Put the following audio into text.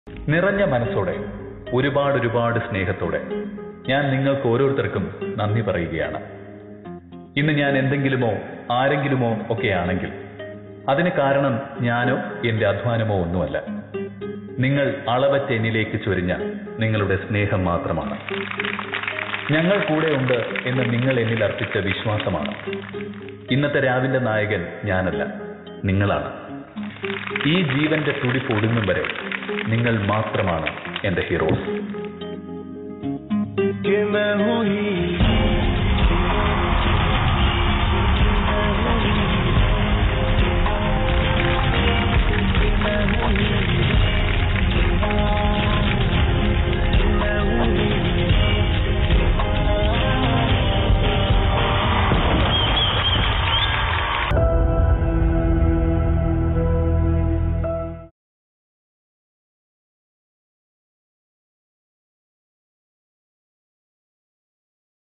നിറഞ്ഞ മനസ്സോടെ ഒരുപാട് ഒരുപാട് സ്നേഹത്തോടെ ഞാൻ നിങ്ങൾക്ക് ഓരോരുത്തർക്കും നന്ദി പറയുകയാണ് ഇന്ന് ഞാൻ എന്തെങ്കിലുമോ ആരെങ്കിലുമോ ഒക്കെ ആണെങ്കിൽ അതിന് കാരണം ഞാനോ എന്റെ അധ്വാനമോ ഒന്നുമല്ല നിങ്ങൾ അളവറ്റ എന്നിലേക്ക് ചൊരിഞ്ഞ നിങ്ങളുടെ സ്നേഹം മാത്രമാണ് ഞങ്ങൾ കൂടെ ഉണ്ട് എന്ന് നിങ്ങൾ എന്നിൽ അർപ്പിച്ച വിശ്വാസമാണ് ഇന്നത്തെ രാവിന്റെ നായകൻ ഞാനല്ല നിങ്ങളാണ് ഈ ജീവന്റെ തുടിപ്പ് ഒടുങ്ങും വരെ നിങ്ങൾ മാത്രമാണ് എന്റെ ഹീറോസ് कि मैं हूँ ही